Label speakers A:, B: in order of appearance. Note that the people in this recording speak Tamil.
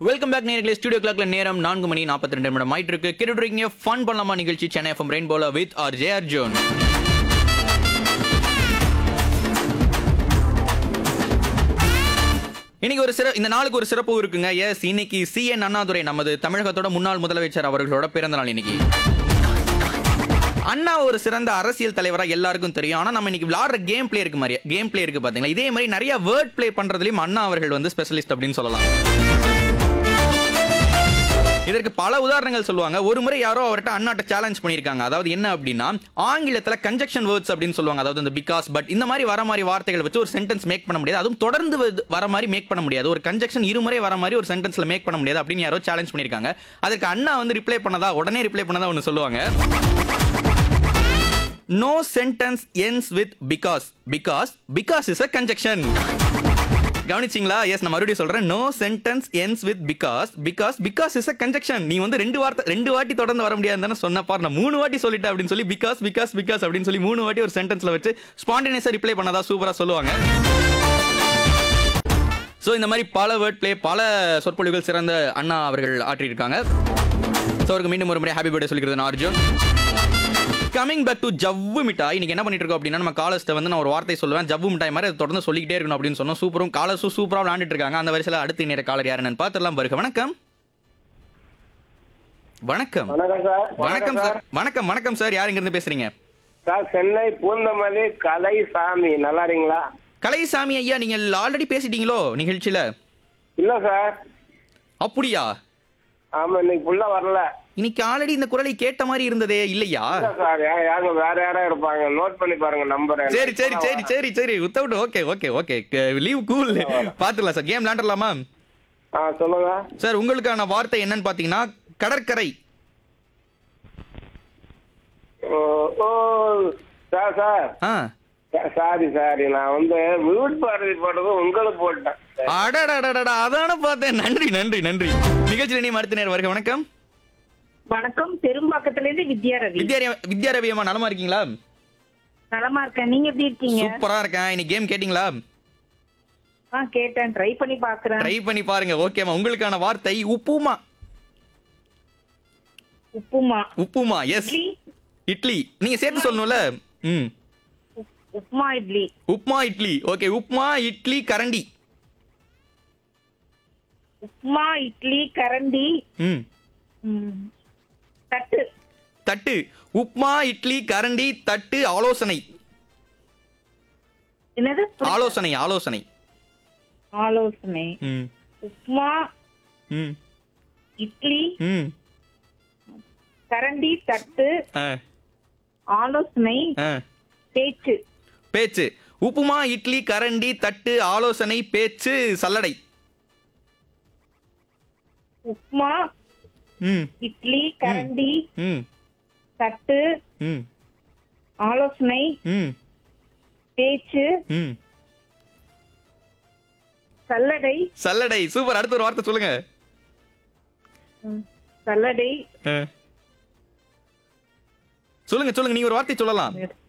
A: வெல்கம் பேக் நேர்களே ஸ்டுடியோ கிளாக்ல நேரம் நான்கு மணி நாற்பத்தி ரெண்டு நிமிடம் ஆயிட்டு இருக்கு கேட்டுருக்கீங்க ஃபன் பண்ணலாமா நிகழ்ச்சி சென்னை எஃப்எம் ரெயின்போல வித் ஆர் ஜே அர்ஜுன் இன்னைக்கு ஒரு சிற இந்த நாளுக்கு ஒரு சிறப்பு இருக்குங்க எஸ் இன்னைக்கு சி என் அண்ணாதுரை நமது தமிழகத்தோட முன்னாள் முதலமைச்சர் அவர்களோட பிறந்த நாள் இன்னைக்கு அண்ணா ஒரு சிறந்த அரசியல் தலைவரா எல்லாருக்கும் தெரியும் ஆனா நம்ம இன்னைக்கு விளையாடுற கேம் பிளே இருக்கு மாதிரி கேம் பிளே இருக்கு பாத்தீங்களா இதே மாதிரி நிறைய வேர்ட் பிளே பண்றதுலயும் அண்ணா அவர்கள் வந்து ஸ்பெஷலிஸ்ட் அப்படின்னு சொல்லலாம் இதற்கு பல உதாரணங்கள் சொல்லுவாங்க ஒரு முறை யாரோ அவர்கிட்ட அண்ணாட்ட சேலஞ்ச் பண்ணியிருக்காங்க அதாவது என்ன அப்படின்னா ஆங்கிலத்தில் கன்ஜெக்ஷன் வேர்ட்ஸ் அப்படின்னு சொல்லுவாங்க அதாவது இந்த பிகாஸ் பட் இந்த மாதிரி வர மாதிரி வார்த்தைகள் வச்சு ஒரு சென்டென்ஸ் மேக் பண்ண முடியாது அதுவும் தொடர்ந்து வந்து வர மாதிரி மேக் பண்ண முடியாது ஒரு கன்ஜெக்ஷன் இருமுறை வர மாதிரி ஒரு சென்டென்ஸ்ல மேக் பண்ண முடியாது அப்படின்னு யாரோ சேலஞ்ச் பண்ணியிருக்காங்க அதுக்கு அண்ணா வந்து ரிப்ளை பண்ணதா உடனே ரிப்ளை பண்ணதா ஒன்று சொல்லுவாங்க no sentence ends with because because because is a conjunction கவனிச்சிங்களா எஸ் நான் மறுபடியும் சொல்றேன் no sentence ends with because because because is a conjunction நீ வந்து ரெண்டு வார்த்தை ரெண்டு வாட்டி தொடர்ந்து வர முடியாதுன்னு சொன்ன பாரு நான் மூணு வாட்டி சொல்லிட்டேன் அப்படின்னு சொல்லி பிகாஸ் பிகாஸ் பிகாஸ் அப்படின்னு சொல்லி மூணு வாட்டி ஒரு சென்டென்ஸ்ல வச்சு ஸ்பான்டேனியஸா ரிப்ளை பண்ணதா சூப்பரா சொல்லுவாங்க ஸோ இந்த மாதிரி பல வேர்ட் பிளே பல சொற்பொழிவுகள் சிறந்த அண்ணா அவர்கள் ஆற்றியிருக்காங்க ஸோ அவருக்கு மீண்டும் ஒரு முறை ஹாப்பி பர்த்டே சொல்லிக்கிறது நான் அர்ஜுன் கமிங் பேக் டு ஜவ்வு மிட்டாய் இன்னைக்கு என்ன பண்ணிட்டு இருக்கோம் அப்படின்னா நம்ம காலர்ஸ்ட்ட வந்து நான் ஒரு வார்த்தை சொல்லுவேன் ஜவ்வு மிட்டாய் மாதிரி அதை தொடர்ந்து சொல்லிக்கிட்டே இருக்கணும் அப்படின்னு சொன்னோம் சூப்பரும் காலர்ஸும் சூப்பராக விளாண்டுட்டு இருக்காங்க அந்த வரிசையில் அடுத்து நேர காலர் யாருன்னு பார்த்துடலாம் பாருங்க வணக்கம் வணக்கம்
B: வணக்கம் சார்
A: வணக்கம் சார் வணக்கம் வணக்கம் சார் யார் இருந்து பேசுறீங்க
B: சார் சென்னை பூந்தமல்லி கலைசாமி நல்லா இருக்கீங்களா
A: கலைசாமி ஐயா நீங்கள் ஆல்ரெடி பேசிட்டீங்களோ நிகழ்ச்சியில
B: இல்ல சார்
A: அப்படியா
B: ஆமா இன்னைக்கு ஃபுல்லா வரல
A: இன்னைக்கு ஆல்ரெடி இந்த குரலை கேட்ட மாதிரி இருந்ததே இல்லையா
B: இல்ல சார் யா- யாருங்க வேற யாரா இருப்பாங்க நோட் பண்ணி பாருங்க நம்பர்
A: சரி சரி சரி சரி சரி without okay okay okay leave cool பாத்துக்கலாம் சார் கேம் விளாண்டலாமா
B: ஆ சொல்லுங்க
A: சார் உங்களுக்கான வார்த்தை என்னன்னு பாத்தீங்கன்னா கடற்கரை
B: ஓ ஓ, சார் சார்
A: ஆ
B: சாரி சாரி நான் வந்து விவுட் பாரதி போட்டது உங்களுக்கு போட்டேன்
A: அடடடடடா அதான பார்த்தேன் நன்றி நன்றி நன்றி நிகழ்ச்சியில் நீ அடுத்த நேரம் வருக வணக்கம்
C: வணக்கம் பெரும்பாக்கத்துல இருந்து வித்யா ரவி
A: வித்யா வித்யா ரவி அம்மா நலமா இருக்கீங்களா
C: நலமா இருக்கேன் நீங்க எப்படி இருக்கீங்க
A: சூப்பரா இருக்கேன் இன்னைக்கு கேம் கேட்டிங்களா
C: ஆ கேட்டேன் ட்ரை பண்ணி பாக்குறேன்
A: ட்ரை பண்ணி பாருங்க ஓகேம்மா உங்களுக்கான வார்த்தை உப்புமா
C: உப்புமா
A: உப்புமா எஸ்
C: இட்லி
A: இட்லி நீங்க சேர்த்து சொல்லணும்ல ம்
C: உப்புமா இட்லி
A: உப்மா இட்லி ஓகே உப்மா இட்லி கரண்டி
C: உப்புமா இட்லி கரண்டி
A: ம்
C: ம், தட்டு
A: தட்டு உப்மா இட்லி கரண்டி தட்டு ஆலோசனை
C: என்னது
A: ஆலோசனை ஆலோசனை
C: ஆலோசனை
A: ம்
C: உப்புமா
A: ம்
C: இட்லி
A: ம்
C: கரண்டி தட்டு
A: ஆ
C: ஆலோசனை
A: ஆ
C: பேச்சு
A: பேச்சு உப்புமா இட்லி கரண்டி தட்டு ஆலோசனை பேச்சு சல்லடை
C: உப்புமா
A: ம்
C: இட்லி கரண்டி
A: ம்
C: தட்டு
A: ம்
C: ஆலோசனை
A: ம்
C: பேச்சு
A: ம்
C: சல்லடை
A: சல்லடை சூப்பர் அடுத்த ஒரு வார்த்தை சொல்லுங்க
C: ம், சல்லடை
A: ஆ. சொல்லுங்க சொல்லுங்க நீங்க ஒரு வார்த்தை சொல்லலாம்